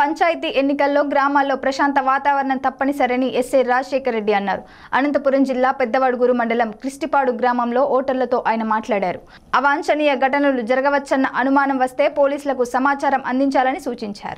పంచాయతీ ఎన్నికల్లో గ్రామాల్లో ప్రశాంత వాతావరణం తప్పనిసరని ఎస్ఐ రాజశేఖర రెడ్డి అన్నారు అనంతపురం జిల్లా పెద్దవడుగురు మండలం క్రిస్టిపాడు గ్రామంలో ఓటర్లతో ఆయన మాట్లాడారు అవాంఛనీయ ఘటనలు జరగవచ్చన్న అనుమానం వస్తే పోలీసులకు సమాచారం అందించాలని సూచించారు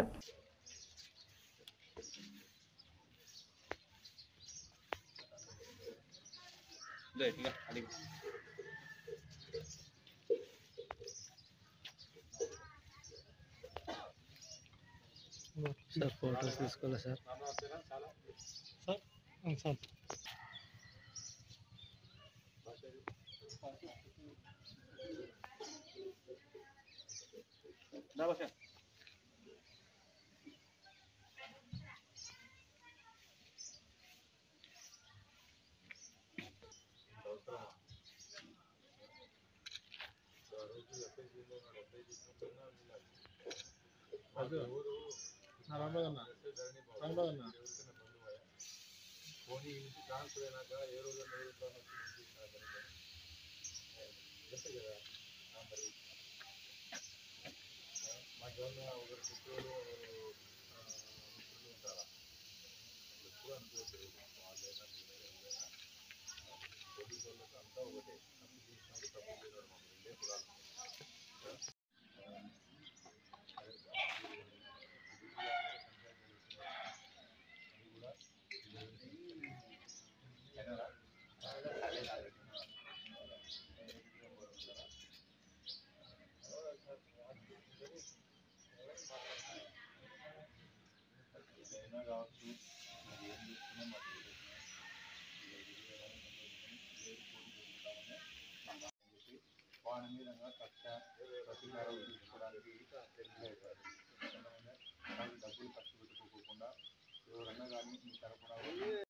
సార్ ఫోటోస్ తీసుకోవాలి సార్ సార్ అవును సార్ వాని మీద కక్ష ప్రతీకారం తీసుకోవడానికి డబ్బులు ఖర్చు పెట్టుకోకుండా ఎవరన్నా కానీ మీ తరపున